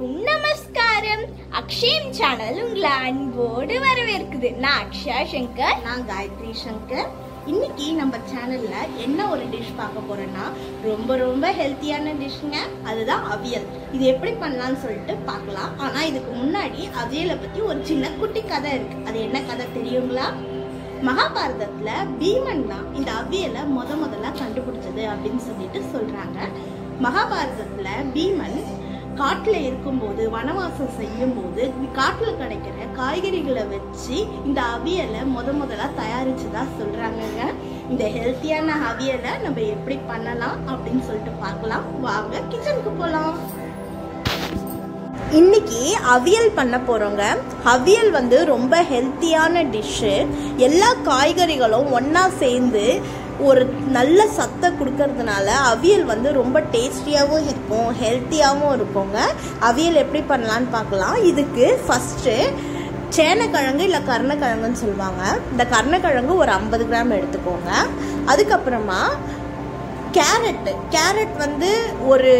அனைவருக்கும் நமஸ்காரம் அக்ஷயம் சேனல் உங்களை அன்போடு வரவேற்குது நான் அக்ஷயா சங்கர் நான் காயத்ரி சங்கர் இன்னைக்கு நம்ம சேனல்ல என்ன ஒரு டிஷ் பார்க்க போறோம்னா ரொம்ப ரொம்ப ஹெல்த்தியான டிஷ்ங்க அதுதான் அவியல் இது எப்படி பண்ணலாம்னு சொல்லிட்டு பார்க்கலாம் ஆனா இதுக்கு முன்னாடி அவியலை பத்தி ஒரு சின்ன குட்டி கதை இருக்கு அது என்ன கதை தெரியுங்களா மகாபாரதத்துல பீமன் தான் இந்த அவியலை முத முதல்ல கண்டுபிடிச்சது அப்படின்னு சொல்லிட்டு சொல்றாங்க மகாபாரதத்துல பீமன் காட்டுல இருக்கும்போது வனவாசம் செய்யும் போது காட்டுல கிடைக்கிற காய்கறிகளை வச்சு இந்த அவியலை முத முதலா தயாரிச்சதா சொல்றாங்கங்க இந்த ஹெல்த்தியான அவியலை நம்ம எப்படி பண்ணலாம் அப்படின்னு சொல்லிட்டு பார்க்கலாம் வாங்க கிச்சனுக்கு போலாம் இன்னைக்கு அவியல் பண்ண போறோங்க அவியல் வந்து ரொம்ப ஹெல்த்தியான டிஷ்ஷு எல்லா காய்கறிகளும் ஒண்ணா சேர்ந்து ஒரு நல்ல சத்தை கொடுக்கறதுனால அவியல் வந்து ரொம்ப டேஸ்டியாகவும் இருக்கும் ஹெல்த்தியாகவும் இருக்குங்க அவியல் எப்படி பண்ணலான்னு பார்க்கலாம் இதுக்கு ஃபஸ்ட்டு சேனக்கிழங்கு இல்லை கருணக்கிழங்குன்னு சொல்லுவாங்க இந்த கருணக்கிழங்கு ஒரு ஐம்பது கிராம் எடுத்துக்கோங்க அதுக்கப்புறமா கேரட்டு கேரட் வந்து ஒரு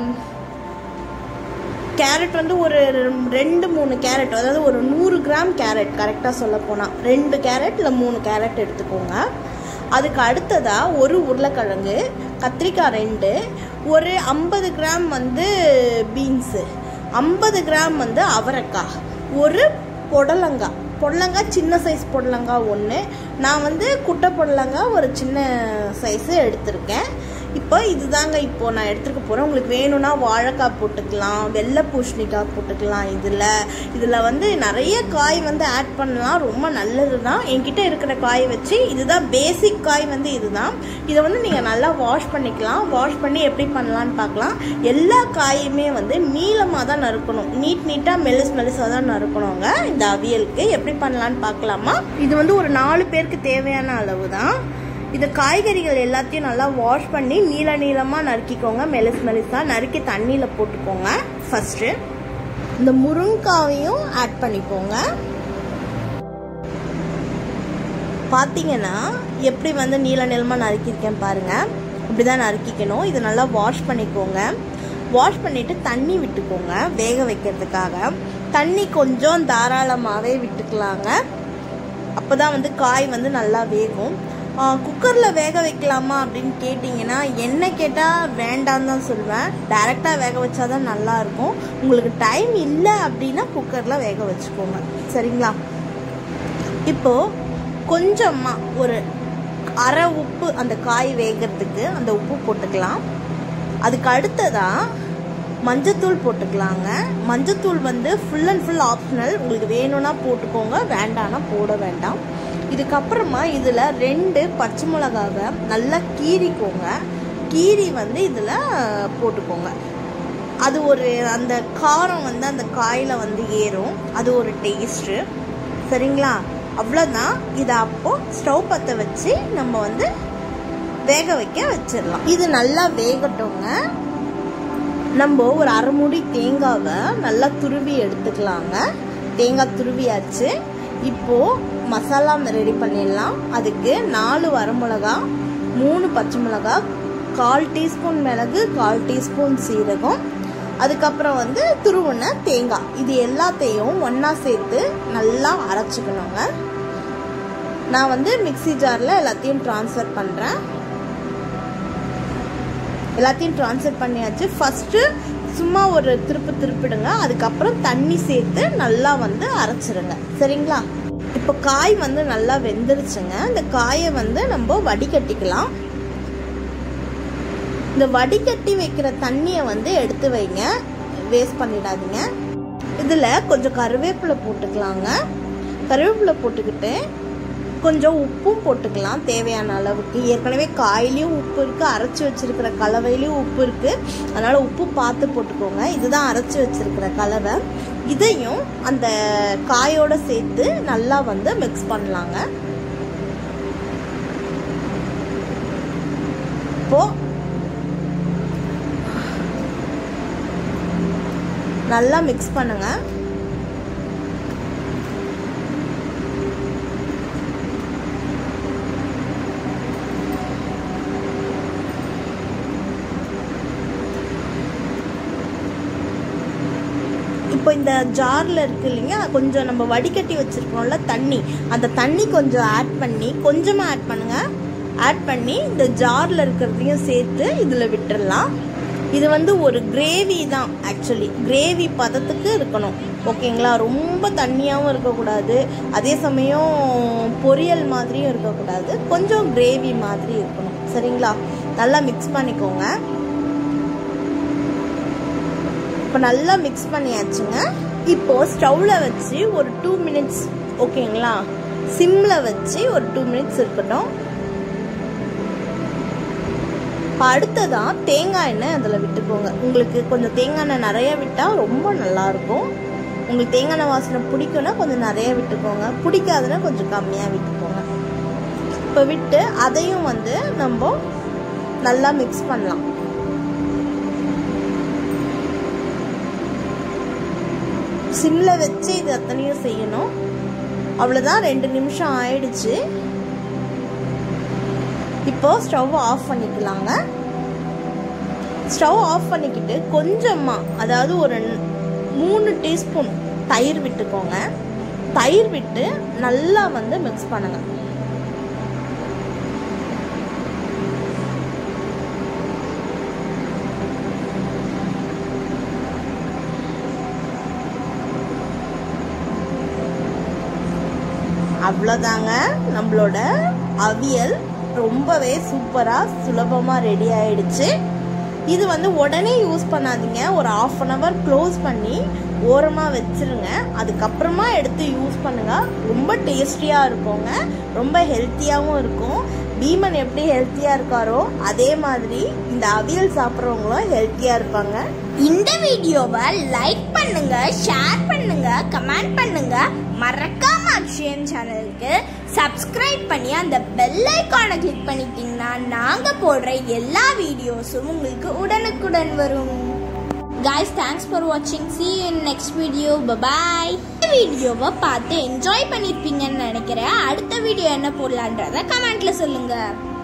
கேரட் வந்து ஒரு ரெண்டு மூணு கேரட் அதாவது ஒரு நூறு கிராம் கேரட் கரெக்டாக சொல்ல போனால் ரெண்டு கேரட் இல்லை மூணு கேரட் எடுத்துக்கோங்க அதுக்கு அடுத்ததாக ஒரு உருளைக்கிழங்கு கத்திரிக்காய் ரெண்டு ஒரு ஐம்பது கிராம் வந்து பீன்ஸு ஐம்பது கிராம் வந்து அவரைக்காய் ஒரு புடலங்காய் புடலங்காய் சின்ன சைஸ் புடலங்காய் ஒன்று நான் வந்து குட்டை புடலங்காய் ஒரு சின்ன சைஸு எடுத்திருக்கேன் இப்போ இதுதாங்க இப்போ நான் எடுத்துக்க போகிறேன் உங்களுக்கு வேணும்னா வாழைக்காய் போட்டுக்கலாம் வெள்ளை பூசணிக்காய் போட்டுக்கலாம் இதில் இதில் வந்து நிறைய காய் வந்து ஆட் பண்ணலாம் ரொம்ப நல்லது தான் என்கிட்ட இருக்கிற காய் வச்சு இதுதான் பேசிக் காய் வந்து இதுதான் இதை வந்து நீங்கள் நல்லா வாஷ் பண்ணிக்கலாம் வாஷ் பண்ணி எப்படி பண்ணலான்னு பார்க்கலாம் எல்லா காயுமே வந்து நீளமாக தான் நறுக்கணும் நீட் நீட்டாக மெலிஸ் மெலிசாக தான் நறுக்கணுங்க இந்த அவியலுக்கு எப்படி பண்ணலான்னு பார்க்கலாமா இது வந்து ஒரு நாலு பேருக்கு தேவையான அளவு தான் இது காய்கறிகள் எல்லாத்தையும் நல்லா வாஷ் பண்ணி நீள நீளமாக நறுக்கிக்கோங்க மெலிஸ் மெலிஸாக நறுக்கி தண்ணியில் போட்டுக்கோங்க ஃபஸ்ட்டு இந்த முருங்காவையும் ஆட் பண்ணிக்கோங்க பார்த்தீங்கன்னா எப்படி வந்து நீள நீளமாக நறுக்கியிருக்கேன் பாருங்கள் இப்படி தான் நறுக்கிக்கணும் இது நல்லா வாஷ் பண்ணிக்கோங்க வாஷ் பண்ணிவிட்டு தண்ணி விட்டுக்கோங்க வேக வைக்கிறதுக்காக தண்ணி கொஞ்சம் தாராளமாகவே விட்டுக்கலாங்க அப்போ தான் வந்து காய் வந்து நல்லா வேகும் குக்கரில் வேக வைக்கலாமா அப்படின்னு கேட்டிங்கன்னா என்ன கேட்டால் வேண்டாம் தான் சொல்லுவேன் டைரெக்டாக வேக வச்சா தான் நல்லாயிருக்கும் உங்களுக்கு டைம் இல்லை அப்படின்னா குக்கரில் வேக வச்சுக்கோங்க சரிங்களா இப்போது கொஞ்சமாக ஒரு அரை உப்பு அந்த காய் வேகிறதுக்கு அந்த உப்பு போட்டுக்கலாம் அதுக்கு அடுத்ததாக மஞ்சத்தூள் போட்டுக்கலாங்க மஞ்சத்தூள் வந்து ஃபுல் அண்ட் ஃபுல் ஆப்ஷனல் உங்களுக்கு வேணும்னா போட்டுக்கோங்க வேண்டாம்னா போட வேண்டாம் இதுக்கப்புறமா இதில் ரெண்டு பச்சை மிளகாவை நல்லா கீறிக்கோங்க கீரி வந்து இதில் போட்டுக்கோங்க அது ஒரு அந்த காரம் வந்து அந்த காயில் வந்து ஏறும் அது ஒரு டேஸ்ட்டு சரிங்களா அவ்வளோதான் இதை அப்போது ஸ்டவ் பற்ற வச்சு நம்ம வந்து வேக வைக்க வச்சிடலாம் இது நல்லா வேகட்டோங்க நம்ம ஒரு அரை மூடி தேங்காவை நல்லா துருவி எடுத்துக்கலாங்க தேங்காய் துருவியாச்சு இப்போது மசாலா ரெடி பண்ணிடலாம் அதுக்கு நாலு வரமிளகா மூணு பச்சை மிளகா கால் டீஸ்பூன் மிளகு கால் டீஸ்பூன் சீரகம் அதுக்கப்புறம் வந்து துருவின தேங்காய் இது எல்லாத்தையும் ஒன்றா சேர்த்து நல்லா அரைச்சிக்கணுங்க நான் வந்து மிக்சி ஜாரில் எல்லாத்தையும் ட்ரான்ஸ்ஃபர் பண்ணுறேன் எல்லாத்தையும் ட்ரான்ஸ்ஃபர் பண்ணியாச்சு ஃபஸ்ட்டு சும்மா ஒரு திருப்பு திருப்பிடுங்க அதுக்கப்புறம் தண்ணி சேர்த்து நல்லா வந்து அரைச்சிருங்க சரிங்களா இப்போ காய் வந்து நல்லா வெந்துருச்சுங்க இந்த காயை வந்து நம்ம வடிகட்டிக்கலாம் இந்த வடிகட்டி வைக்கிற தண்ணியை வந்து எடுத்து வைங்க வேஸ்ட் பண்ணிடாதீங்க இதில் கொஞ்சம் கருவேப்பிலை போட்டுக்கலாங்க கருவேப்பிலை போட்டுக்கிட்டு கொஞ்சம் உப்பும் போட்டுக்கலாம் தேவையான அளவுக்கு ஏற்கனவே காயிலையும் உப்பு இருக்குது அரைச்சி வச்சிருக்கிற கலவையிலையும் உப்பு இருக்குது அதனால் உப்பு பார்த்து போட்டுக்கோங்க இதுதான் அரைச்சி வச்சிருக்கிற கலவை இதையும் அந்த காயோட சேர்த்து நல்லா வந்து மிக்ஸ் பண்ணலாங்க இப்போ நல்லா மிக்ஸ் பண்ணுங்க இப்போ இந்த ஜாரில் இருக்கு இல்லைங்க கொஞ்சம் நம்ம வடிகட்டி வச்சுருக்கோம்ல தண்ணி அந்த தண்ணி கொஞ்சம் ஆட் பண்ணி கொஞ்சமாக ஆட் பண்ணுங்கள் ஆட் பண்ணி இந்த ஜாரில் இருக்கிறதையும் சேர்த்து இதில் விட்டுடலாம் இது வந்து ஒரு கிரேவி தான் ஆக்சுவலி கிரேவி பதத்துக்கு இருக்கணும் ஓகேங்களா ரொம்ப தண்ணியாகவும் இருக்கக்கூடாது அதே சமயம் பொரியல் மாதிரியும் இருக்கக்கூடாது கொஞ்சம் கிரேவி மாதிரி இருக்கணும் சரிங்களா நல்லா மிக்ஸ் பண்ணிக்கோங்க இப்போ நல்லா மிக்ஸ் பண்ணியாச்சுங்க இப்போ ஸ்டவ்வில் வச்சு ஒரு டூ மினிட்ஸ் ஓகேங்களா சிம்மில் வச்சு ஒரு டூ மினிட்ஸ் இருக்கட்டும் இப்போ அடுத்ததான் தேங்காய் எண்ணெய் அதில் விட்டுக்கோங்க உங்களுக்கு கொஞ்சம் தேங்காய் எண்ணெய் நிறைய விட்டால் ரொம்ப நல்லாயிருக்கும் உங்களுக்கு தேங்காய் எண்ணெய் வாசனை பிடிக்கும்னா கொஞ்சம் நிறைய விட்டுக்கோங்க பிடிக்காதுன்னா கொஞ்சம் கம்மியாக விட்டுக்கோங்க இப்போ விட்டு அதையும் வந்து நம்ம நல்லா மிக்ஸ் பண்ணலாம் சிம்மில் வச்சு இது அத்தனையும் செய்யணும் அவ்வளோதான் ரெண்டு நிமிஷம் ஆயிடுச்சு இப்போ ஸ்டவ் ஆஃப் பண்ணிக்கலாங்க ஸ்டவ் ஆஃப் பண்ணிக்கிட்டு கொஞ்சமாக அதாவது ஒரு மூணு டீஸ்பூன் தயிர் விட்டுக்கோங்க தயிர் விட்டு நல்லா வந்து மிக்ஸ் பண்ணுங்க அவ்வளோதாங்க நம்மளோட அவியல் ரொம்பவே சூப்பராக சுலபமாக ரெடி ஆயிடுச்சு இது வந்து உடனே யூஸ் பண்ணாதீங்க ஒரு ஆஃப் அன் ஹவர் க்ளோஸ் பண்ணி ஓரமாக வச்சிருங்க அதுக்கப்புறமா எடுத்து யூஸ் பண்ணுங்க ரொம்ப டேஸ்டியாக இருக்குங்க ரொம்ப ஹெல்த்தியாகவும் இருக்கும் பீமன் எப்படி ஹெல்த்தியாக இருக்காரோ அதே மாதிரி இந்த அவியல் சாப்பிட்றவங்களும் ஹெல்த்தியாக இருப்பாங்க இந்த வீடியோவை லைக் பண்ணுங்க ஷேர் பண்ணுங்க கமெண்ட் பண்ணுங்க மறக்காம அக்ஷயம் சேனலுக்கு சப்ஸ்கிரைப் பண்ணி அந்த பெல் ஐக்கானை கிளிக் பண்ணிட்டீங்கன்னா நாங்க போடுற எல்லா வீடியோஸும் உங்களுக்கு உடனுக்குடன் வரும் guys தேங்க்ஸ் ஃபார் வாட்சிங் see you in next video bye இந்த வீடியோவை பார்த்து என்ஜாய் பண்ணியிருப்பீங்கன்னு நினைக்கிறேன் அடுத்த வீடியோ என்ன போடலான்றத கமெண்ட்ல சொல்லுங்க